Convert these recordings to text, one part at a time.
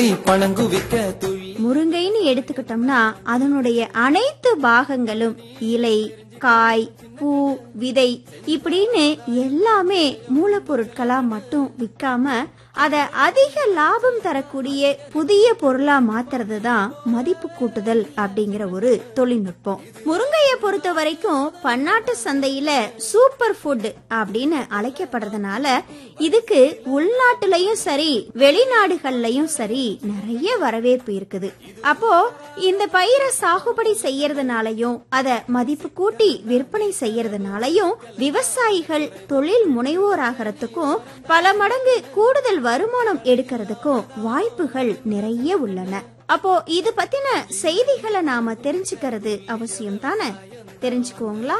பணங்குவிக்க துழி முருங்கைன்னு எடுத்துக்கிட்டோம்னா அதனுடைய அனைத்து பாகங்களும் இலை காய் பூ விதை இப்படின்னு எல்லாமே மூலப்பொருட்களா மட்டும் விற்காம அத அதிக லாபம் தரக்கூடிய புதிய பொருளா மாத்துறது தான் மதிப்பு கூட்டுதல் அப்படிங்கிற ஒரு தொழில்நுட்பம் முருங்கையை பொறுத்த வரைக்கும் பன்னாட்டு சந்தையில சூப்பர் ஃபுட் அப்படின்னு அழைக்கப்படுறதுனால இதுக்கு உள்நாட்டுலயும் சரி வெளிநாடுகள்லயும் சரி நிறைய வரவேற்பு இருக்குது அப்போ இந்த பயிரை சாகுபடி செய்யறதுனாலயும் அத மதிப்பு கூட்டி விற்பனை செய்யறதுனாலயும் விவசாயிகள் தொழில் முனைவோராகிறதுக்கும் பல மடங்கு கூடுதல் வருமானம் எடுக்கிறதுக்கும் வாய்ப்புகள் நிறைய உள்ளன அப்போ இது பத்தின செய்திகளை நாம தெரிஞ்சுக்கிறது அவசியம் தானே தெரிஞ்சுக்குவோங்களா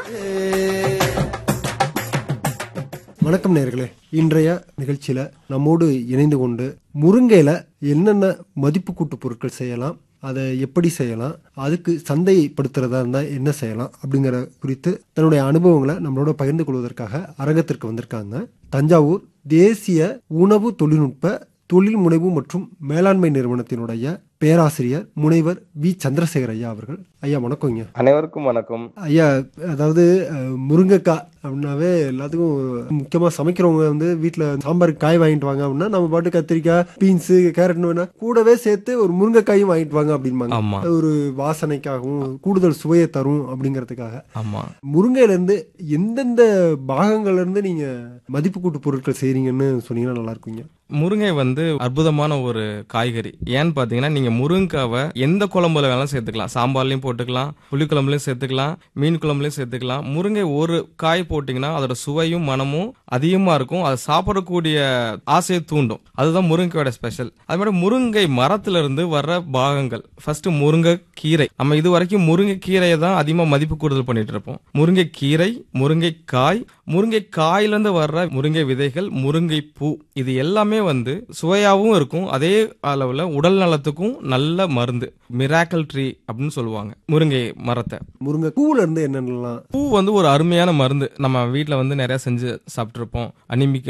வணக்கம் நேர்களே இன்றைய நிகழ்ச்சியில நம்மோடு இணைந்து கொண்டு முருங்கையில என்னென்ன மதிப்பு கூட்டு பொருட்கள் செய்யலாம் அதை எப்படி செய்யலாம் அதுக்கு சந்தைப்படுத்துறதா இருந்தால் என்ன செய்யலாம் அப்படிங்கிற குறித்து தன்னுடைய அனுபவங்களை நம்மளோட பகிர்ந்து கொள்வதற்காக அரங்கத்திற்கு வந்திருக்காங்க தஞ்சாவூர் தேசிய உணவு தொழில்நுட்ப தொழில் முனைவு மற்றும் மேலாண்மை நிறுவனத்தினுடைய பேராசிரியர் முனைவர் வி சந்திரசேகர் ஐயா அவர்கள் ஐயா வணக்கங்க அனைவருக்கும் வணக்கம் ஐயா அதாவது அஹ், முருங்கைக்காய் அப்படின்னாவே எல்லாத்துக்கும் முக்கியமா சமைக்கிறவங்க வந்து வீட்ல சாம்பாருக்கு காய் வாங்கிட்டு வாங்க அப்படின்னா நம்ம பாட்டு கத்திரிக்காய் பீன்ஸ் கேரட்னு வேணா கூடவே சேர்த்து ஒரு முருங்கைக்காயும் வாங்கிட்டு வாங்க அப்படிம்பாங்க ஆமா அது ஒரு வாசனைக்காகவும் கூடுதல் சுவையை தரும் அப்படிங்கிறதுக்காக ஆமா முருங்கையில இருந்து எந்தெந்த பாகங்கள்ல இருந்து நீங்க மதிப்பு கூட்டு பொருட்கள் செய்றீங்கன்னு சொன்னீங்கன்னா நல்லா இருக்குங்க முருங்கை வந்து அற்புதமான ஒரு காய்கறி ஏன்னு பாத்தீங்கன்னா நீங்க முருங்காவை எந்த குழம்புல வேணாலும் சேர்த்துக்கலாம் சாம்பார்லயும் போட்டுக்கலாம் புளி குழம்புலயும் சேர்த்துக்கலாம் மீன் குழம்புலயும் சேர்த்துக்கலாம் முருங்கை ஒரு காய் போட்டீங்கன்னா அதோட சுவையும் மனமும் அதிகமா இருக்கும் அதை சாப்பிடக்கூடிய ஆசையை தூண்டும் அதுதான் முருங்கையோட ஸ்பெஷல் அது மாதிரி முருங்கை மரத்துல இருந்து வர்ற பாகங்கள் ஃபர்ஸ்ட் முருங்கை கீரை நம்ம இது வரைக்கும் முருங்கை கீரையை தான் அதிகமா மதிப்பு கூடுதல் பண்ணிட்டு இருப்போம் முருங்கை கீரை முருங்கை காய் முருங்கை காயிலிருந்து வர்ற முருங்கை விதைகள் முருங்கை பூ இது எல்லாமே வந்து சுவையாவும் இருக்கும் அதே அளவுல உடல் நலத்துக்கும் நல்ல மருந்து மிராக்கல் ட்ரீ அப்படின்னு சொல்லுவாங்க முருங்கை மரத்தை முருங்கை பூல இருந்து என்னென்னலாம் பூ வந்து ஒரு அருமையான மருந்து நம்ம வீட்ல வந்து நிறைய செஞ்சு சாப்பிட்டுருப்போம் அனிமிக்